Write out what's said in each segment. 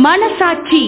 மனசாட்சி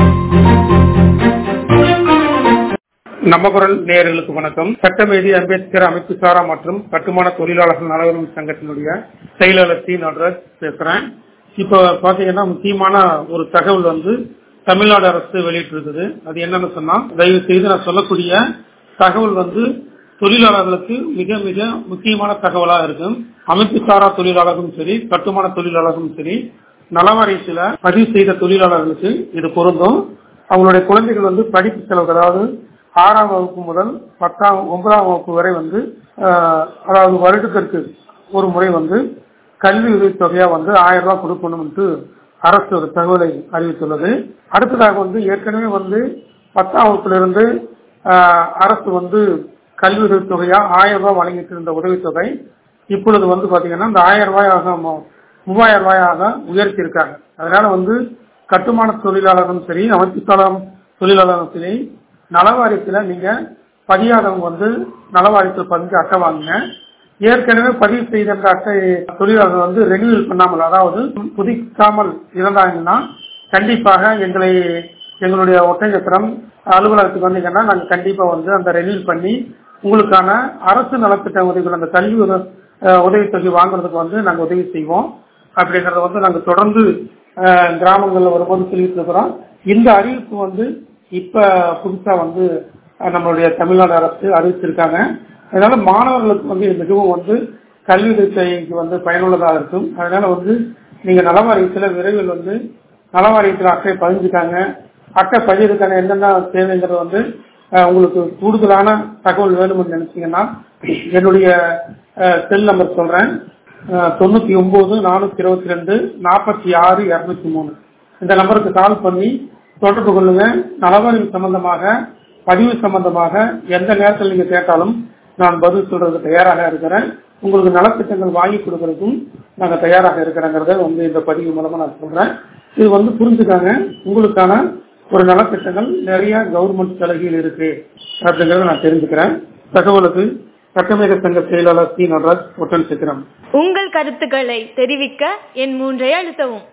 நம்ம குரல் நேயர்களுக்கு வணக்கம் சட்டமேதி அம்பேத்கர் அமைப்பு சாரா மற்றும் கட்டுமான தொழிலாளர்கள் நலவரம் சங்கத்தினுடைய செயலாளர் சி நடராஜ் பேசுறேன் இப்ப பாத்தீங்கன்னா முக்கியமான ஒரு தகவல் வந்து தமிழ்நாடு அரசு வெளியிட்டிருக்குது அது என்னன்னு சொன்னா தயவு செய்து நான் சொல்லக்கூடிய தகவல் வந்து தொழிலாளர்களுக்கு மிக மிக முக்கியமான தகவலா இருக்கும் அமைப்பு சாரா தொழிலாளர்களும் சரி கட்டுமான தொழிலாளர்களும் சரி நலவாரியத்தில் பதிவு செய்த தொழிலாளர்களுக்கு இது பொருந்தும் அவங்களுடைய குழந்தைகள் வந்து படிப்பு செலவு அதாவது ஆறாம் வகுப்பு முதல் பத்தாம் ஒன்பதாம் வகுப்பு வரை வந்து ஆஹ், அதாவது வருடத்திற்கு ஒரு முறை வந்து கல்வி உதவித்தொகையா வந்து ஆயிரம் ரூபாய் கொடுக்கணும் என்று அரசு ஒரு தகவலை அறிவித்துள்ளது அடுத்ததாக வந்து ஏற்கனவே வந்து பத்தாம் வகுப்பிலிருந்து ஆஹ், அரசு வந்து கல்வி உதவித்தொகையா ஆயிரம் ரூபாய் வழங்கிட்டு இருந்த உதவித்தொகை இப்பொழுது வந்து பாத்தீங்கன்னா இந்த ஆயிரம் ரூபாயாக மு- மூவாயிரம் ரூபாயாக உயர்த்தி இருக்காங்க அதனால வந்து கட்டுமான தொழிலாளர்களும் சரி அமைப்புக்காலம் தொழிலாளர்களும் சரி நலவாரியத்துல நீங்க பதியாதவங்க வந்து நலவாரியத்தில் பங்கு அட்டை வாங்குங்க ஏற்கனவே பதிவு செய்த அந்த அட்டை தொழிலாளர்கள் வந்து ரெனியூவல் பண்ணாமல் அதாவது புதுப்பிக்காமல் இருந்தாங்கன்னா கண்டிப்பாக எங்களை எங்களுடைய ஒட்டஞ்சத்திரம் அலுவலகத்துக்கு வந்தீங்கன்னா நாங்க கண்டிப்பா வந்து அந்த ரெனியூல் பண்ணி உங்களுக்கான அரசு நலத்திட்ட உதவிகள் அந்த கல்வி உத- அஹ் உதவித்தொகை வாங்குறதுக்கு வந்து நாங்க உதவி செய்வோம் அப்படிங்கறத வந்து நாங்க தொடர்ந்து அஹ், கிராமங்கள்ல வரும்போது சொல்லிட்டு இருக்கிறோம் இந்த அறிவிப்பு வந்து இப்ப புதுசா வந்து அஹ், நம்மளுடைய தமிழ்நாடு அரசு அறிவிச்சிருக்காங்க அதனால மாணவர்களுக்கு வந்து இது மிகவும் வந்து கல்வி உதவித்தொகைக்கு வந்து பயனுள்ளதா இருக்கும் அதனால வந்து நீங்க நலவாரியத்துல விரைவில் வந்து நலவாரியத்தில் அட்டை பதிஞ்சுக்காங்க அட்டை பதிவுக்கான என்னென்ன தேவைங்கிறது வந்து அஹ், உங்களுக்கு கூடுதலான தகவல் வேணும்னு நினைச்சீங்கன்னா என்னுடைய செல் நம்பர் சொல்றேன் அஹ், தொண்ணூத்தி ஒன்பது நானூத்தி இருபத்தி ரெண்டு நாற்பத்தி ஆறு இருநூத்தி மூணு இந்த நம்பருக்கு கால் பண்ணி தொடர்பு கொள்ளுங்க நலவாரியம் சம்பந்தமாக பதிவு சம்பந்தமாக எந்த நேரத்தில் நீங்க கேட்டாலும் நான் பதில் சொல்றதுக்கு தயாராக இருக்கிறேன் உங்களுக்கு நலத்திட்டங்கள் வாங்கி கொடுக்கறதுக்கும் நாங்க தயாராக இருக்கிறோங்கிறத வந்து இந்த பதிவு மூலமா நான் சொல்றேன் இது வந்து புரிஞ்சுக்காங்க உங்களுக்கான ஒரு நலத்திட்டங்கள் நிறைய கவர்மெண்ட் சலுகைகள் இருக்கு அப்படிங்கறத நான் தெரிஞ்சுக்கிறேன் தகவலுக்கு சட்டமேக சங்க செயலாளர் சி நடராஜ் ஒட்டன் சித்திரம் உங்கள் கருத்துக்களை தெரிவிக்க என் மூன்றை அழுத்தவும்